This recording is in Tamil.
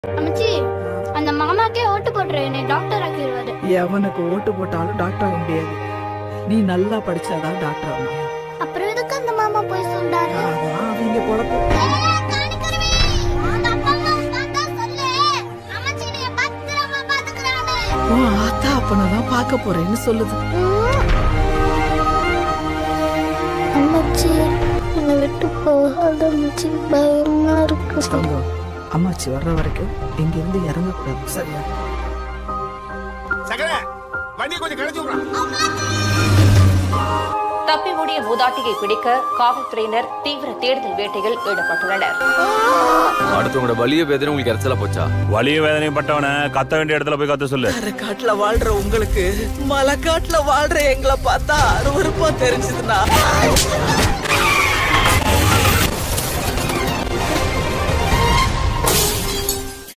அம்மச்சி அந்த மாமாக்கே ஓட்டு போட்டுரு என்னை டாக்டர் ஆக்கிடுவாரு எவனுக்கு ஓட்டு போட்டாலும் டாக்டர் ஆக முடியாது நீ நல்லா படிச்சாதான் டாக்டர் ஆக முடியும் அப்புறம் எதுக்கு அந்த மாமா போய் சொன்னாரு அதான் அவங்க பொழப்பு உன் ஆத்தா அப்பனை தான் பார்க்க போறேன்னு சொல்லுது அம்மச்சி என்னை விட்டு போகாத அம்மச்சி பயமா இருக்கு தங்கம் அம்மாச்சி வர்ற வரைக்கும் இங்க இருந்து இறங்கக்கூடாது சரியா சகல வண்டியை கொஞ்சம் கிடைச்சு விடுறான் தப்பி ஓடிய மூதாட்டியை பிடிக்க காவல்துறையினர் தீவிர தேடுதல் வேட்டையில் ஈடுபட்டுள்ளனர் அடுத்தவங்களோட வலிய வேதனை உங்களுக்கு இறச்சலா போச்சா வலியும் வேதனையும் பட்டவன கத்த வேண்டிய இடத்துல போய் கத்த சொல்லு காட்டுல வாழ்ற உங்களுக்கு மலைக்காட்டுல வாழ்ற எங்களை பார்த்தா அருவருப்பா தெரிஞ்சதுன்னா